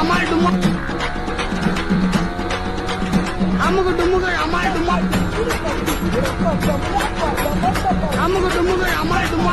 அமால் டுமா அமுகு டுமுகு அமால் டுமா அமுகு டுமுகு அமால் டுமா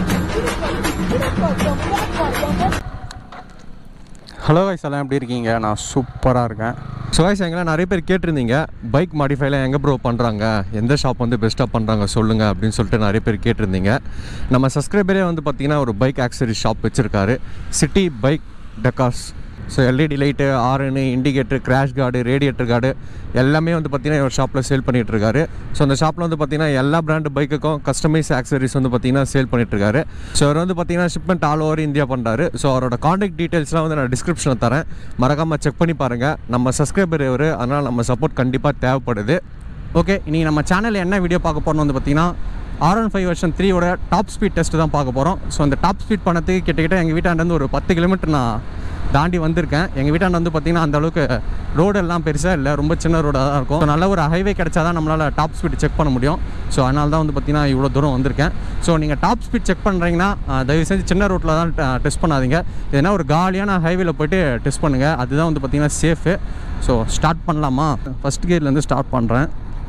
ஹலோ வைஸ் எல்லாம் எப்படி இருக்கீங்க நான் சூப்பராக இருக்கேன் ஸோ வைஸ் எங்களை நிறைய பேர் கேட்டிருந்தீங்க பைக் மாடிஃபைலாம் எங்கே ப்ரோ பண்ணுறாங்க எந்த ஷாப் வந்து பெஸ்ட்டாக பண்ணுறாங்க சொல்லுங்கள் அப்படின்னு சொல்லிட்டு நிறைய பேர் கேட்டிருந்தீங்க நம்ம சப்ஸ்கிரைபரே வந்து பார்த்தீங்கன்னா ஒரு பைக் ஆக்சரி ஷாப் வச்சுருக்காரு சிட்டி பைக் டெக்காஸ் ஸோ எல்இடி லைட்டு ஆரனு indicator crash guard radiator guard எல்லாமே வந்து பார்த்தீங்கன்னா ஒரு ஷாப்பில் சேல் பண்ணிட்டு இருக்காரு ஸோ அந்த ஷாப்பில் வந்து பார்த்தீங்கன்னா எல்லா பிராண்டு பைக்குக்கும் கஸ்டமைஸ் ஆக்சரிஸ் வந்து பார்த்தீங்கன்னா சேல் பண்ணிட்டு இருக்காரு ஸோ அவர் வந்து பார்த்தீங்கன்னா ஷிப்மெண்ட் ஆல் ஓவர் இந்தியா பண்ணுறாரு ஸோ அவரோட காண்டாக்ட் டீட்டெயில்ஸ்லாம் வந்து நான் டிஸ்கிரிப்ஷனில் தரேன் மறக்காமல் செக் பண்ணி பாருங்கள் நம்ம சப்ஸ்கிரைபர் இவர் அதனால் நம்ம சப்போர்ட் கண்டிப்பாக தேவைப்படுது ஓகே இனி நம்ம சேனலில் என்ன வீடியோ பார்க்க போகிறோம் வந்து பார்த்தீங்கன்னா ஆர் ஒன் ஃபைவ் வருஷன் த்ரீயோட டாப் ஸ்பீட் டெஸ்ட் தான் பார்க்க போகிறோம் ஸோ அந்த டாப் ஸ்பீட் பண்ணதுக்கு கிட்டத்தட்ட எங்கள் வீட்டாண்டேருந்து ஒரு பத்து கிலோமீட்டர் நான் தாண்டி வந்திருக்கேன் எங்கள் வீட்டாண்ட வந்து பார்த்திங்கன்னா அந்த அளவுக்கு ரோடு எல்லாம் பெருசாக இல்லை ரொம்ப சின்ன ரோடாக தான் இருக்கும் ஸோ நல்ல ஒரு ஹைவே கிடைச்சா தான் நம்மளால் டாப் ஸ்பீட் செக் பண்ண முடியும் ஸோ அதனால தான் வந்து பார்த்திங்கன்னா இவ்வளோ தூரம் வந்திருக்கேன் ஸோ நீங்கள் டாப் ஸ்பீட் செக் பண்ணுறீங்கன்னா அஹ், தயவு செஞ்சு சின்ன ரோட்டில் தான் டெஸ்ட் பண்ணாதீங்க எதனா ஒரு காலியான ஹைவேல போயிட்டு டெஸ்ட் பண்ணுங்கள் அதுதான் வந்து பார்த்திங்கன்னா சேஃபு ஸோ ஸ்டார்ட் பண்ணலாமா ஃபஸ்ட் கியர்லேருந்து ஸ்டார்ட் பண்ணுறேன்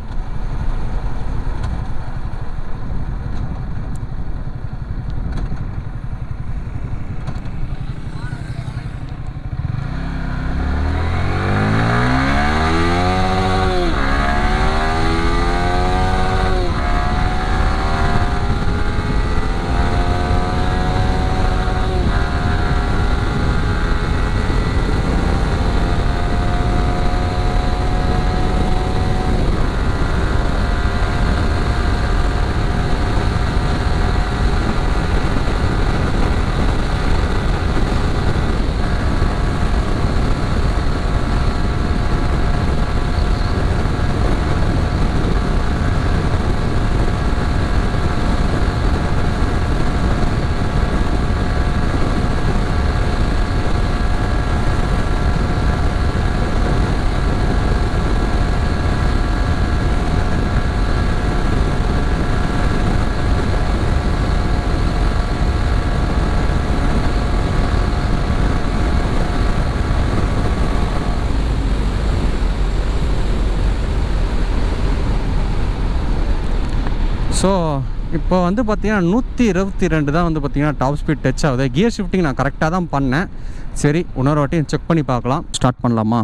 ஸோ இப்போ வந்து பார்த்தீங்கன்னா நூற்றி இருபத்தி ரெண்டு தான் வந்து பார்த்தீங்கன்னா டாப் ஸ்பீட் டச் ஆகுது கியர் ஷிஃப்டிங் நான் கரெக்டாக தான் பண்ணேன் சரி இன்னொரு வாட்டியும் செக் பண்ணி பார்க்கலாம் ஸ்டார்ட் பண்ணலாமா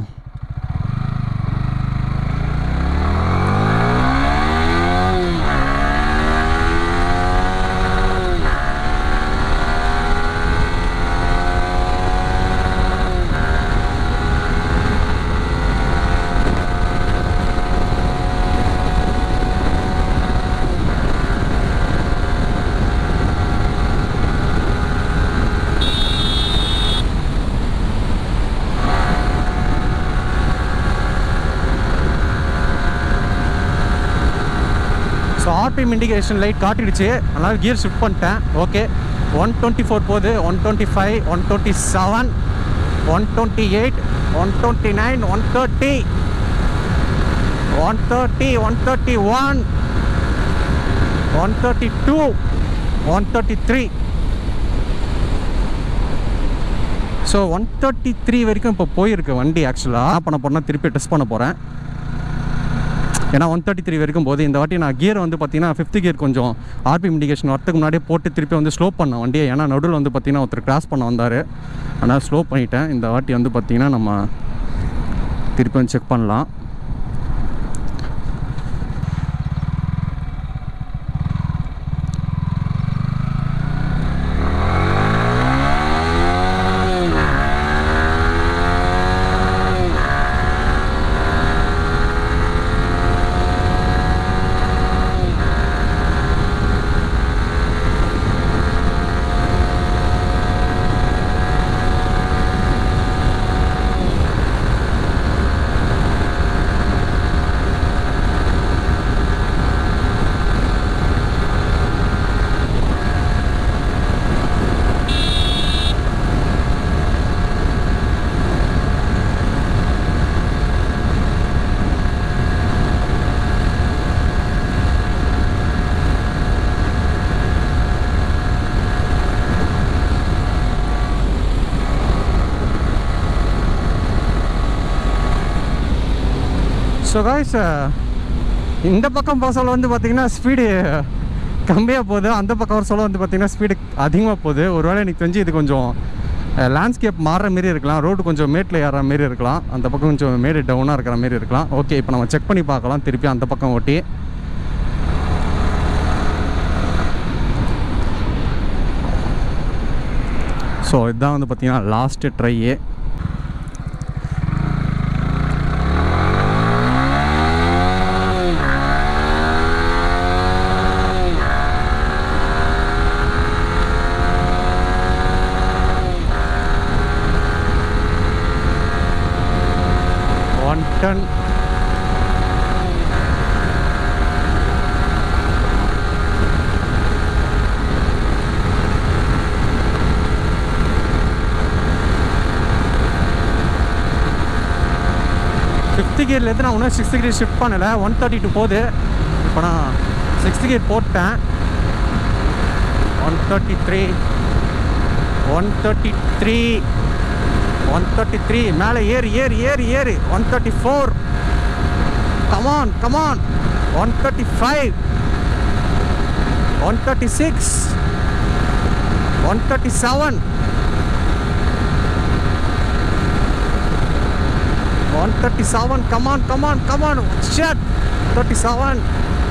ஸோ ஆர்பிஎம் இண்டிகேஷன் லைட் காட்டிடுச்சு அதனால் கியர் ஷிஃப்ட் பண்ணிட்டேன் ஓகே ஒன் டுவெண்ட்டி ஃபோர் போகுது one twenty five one twenty seven one twenty eight one twenty nine one thirty one thirty one thirty one one thirty two one thirty three so one thirty three வரைக்கும் இப்போ போயிருக்கு வண்டி ஆக்சுவலாக என்ன பண்ண போறேன்னா திருப்பி டெஸ்ட் பண்ண போகிறேன் ஏன்னா ஒன் தேர்ட்டி த்ரீ வரைக்கும் போது இந்த வாட்டி நான் கியர் வந்து பார்த்தீங்கன்னா ஃபிஃப்த் கியர் கொஞ்சம் ஆர்பிஎம் இண்டிகேஷன் வரத்துக்கு முன்னாடியே போட்டு திருப்பி வந்து ஸ்லோ பண்ணேன் வண்டியை ஏன்னா நடுவில் வந்து பார்த்தீங்கன்னா ஒருத்தர் கிராஸ் பண்ண வந்தார் ஆனால் ஸ்லோ பண்ணிட்டேன் இந்த வாட்டி வந்து பார்த்தீங்கன்னா நம்ம திருப்பி வந்து செக் பண்ணலாம் ஸோ காய்ஸ் இந்த பக்கம் போக சொல்ல வந்து பார்த்தீங்கன்னா ஸ்பீடு கம்மியாக போகுது அந்த பக்கம் வர சொல்ல வந்து பார்த்தீங்கன்னா ஸ்பீடு அதிகமாக போகுது ஒருவேளை எனக்கு தெரிஞ்சு இது கொஞ்சம் லேண்ட்ஸ்கேப் மாறுற மாரி இருக்கலாம் ரோடு கொஞ்சம் மேட்டில் ஏறுற மாரி இருக்கலாம் அந்த பக்கம் கொஞ்சம் மேடு டவுனாக இருக்கிற மாரி இருக்கலாம் ஓகே இப்போ நம்ம செக் பண்ணி பார்க்கலாம் திருப்பி அந்த பக்கம் ஓட்டி ஸோ இதுதான் வந்து பார்த்தீங்கன்னா லாஸ்ட்டு ட்ரையே ஒன் டன் ஃபிஃப்த்து கியர்லேருந்து நான் இன்னும் சிக்ஸ்த் கியர் ஷிஃப்ட் பண்ணலை ஒன் தேர்ட்டி டூ போகுது இப்போ நான் சிக்ஸ்த் கியர் போட்டேன் one thirty three one thirty three one thirty three மேலே ஏறு ஏறு ஏறு ஏறு one thirty four come on come on one thirty five one thirty six one thirty seven one thirty seven come on come on come on shit thirty seven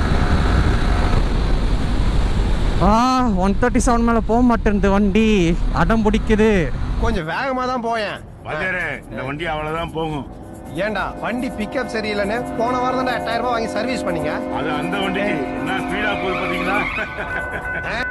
ah one thirty seven மேலே போக மாட்டேங்குது வண்டி அடம் பிடிக்குது கொஞ்சம் வேகமா தான் போயேன் வாத்தியாரே இந்த வண்டி அவ்வளவுதான் போகும் ஏன்டா வண்டி பிக்கப் சரியில்லைன்னு போன வாரம் தான் எட்டாயிரம் ரூபாய் வாங்கி சர்வீஸ் பண்ணீங்க அது அந்த வண்டி என்ன ஸ்பீடா போகுது பாத்தீங்களா